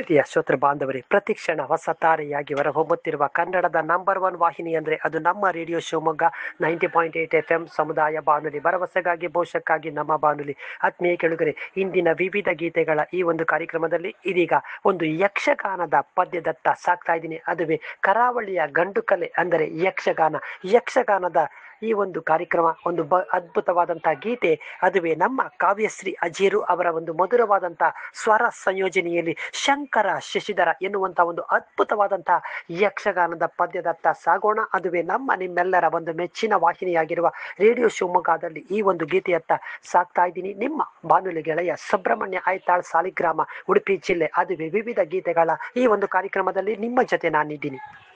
ಪ್ರೀತಿಯ ಶ್ರೋತೃ ಬಾಂಧವರೇ ಪ್ರತಿಕ್ಷಣ ಹೊಸ ತಾರೆಯಾಗಿ ಹೊರಹೊಮ್ಮುತ್ತಿರುವ ಕನ್ನಡದ ನಂಬರ್ ಒನ್ ವಾಹಿನಿ ಅಂದರೆ ಅದು ನಮ್ಮ radio Shivamogga ninety point eight F M ಸಮುದಾಯ ಬಾನುಲಿ ಭರವಸೆಗಾಗಿ ಭವಿಷ್ಯಕ್ಕಾಗಿ ನಮ್ಮ ಬಾನುಲಿ ಆತ್ಮೀಯ ಕೆಳುಗರೆ ಇಂದಿನ ವಿವಿಧ ಗೀತೆಗಳ ಈ ಒಂದು ಕಾರ್ಯಕ್ರಮದಲ್ಲಿ ಇದೀಗ ಒಂದು ಯಕ್ಷಗಾನದ ಪದ್ಯದತ್ತ ಸಾಕ್ತಾ ಇದ್ದೀನಿ ಅದುವೇ ಕರಾವಳಿಯ ಗಂಡು ಕಲೆ ಅಂದರೆ ಯಕ್ಷಗಾನ ಯಕ್ಷಗಾನದ ಈ ಒಂದು ಕಾರ್ಯಕ್ರಮ ಒಂದು ಬ ಅದ್ಭುತವಾದಂತಹ ಗೀತೆ ಅದುವೇ ನಮ್ಮ ಕಾವ್ಯಶ್ರೀ ಅಜೀರು ಅವರ ಒಂದು ಮಧುರವಾದಂತಹ ಸ್ವರ ಸಂಯೋಜನೆಯಲ್ಲಿ ಶಂಕರ ಶಶಿಧರ ಎನ್ನುವಂತ ಒಂದು ಅದ್ಭುತವಾದಂತಹ ಯಕ್ಷಗಾನದ ಪದ್ಯದತ್ತ ಸಾಗೋಣ ಅದುವೇ ನಮ್ಮ ನಿಮ್ಮೆಲ್ಲರ ಒಂದು ಮೆಚ್ಚಿನ ವಾಹಿನಿಯಾಗಿರುವ ರೇಡಿಯೋ ಶಿವಮೊಗ್ಗದಲ್ಲಿ ಈ ಒಂದು ಗೀತೆಯತ್ತ ಸಾಕ್ತಾ ಇದ್ದೀನಿ ನಿಮ್ಮ ಬಾನುಲಿ ಗೆಳೆಯ ಸುಬ್ರಹ್ಮಣ್ಯ ಐತಾಳ್ ಸಾಲಿಗ್ರಾಮ ಉಡುಪಿ ಜಿಲ್ಲೆ ಅದುವೇ ವಿವಿಧ ಗೀತೆಗಳ ಈ ಒಂದು ಕಾರ್ಯಕ್ರಮದಲ್ಲಿ ನಿಮ್ಮ ಜೊತೆ ನಾನಿದ್ದೀನಿ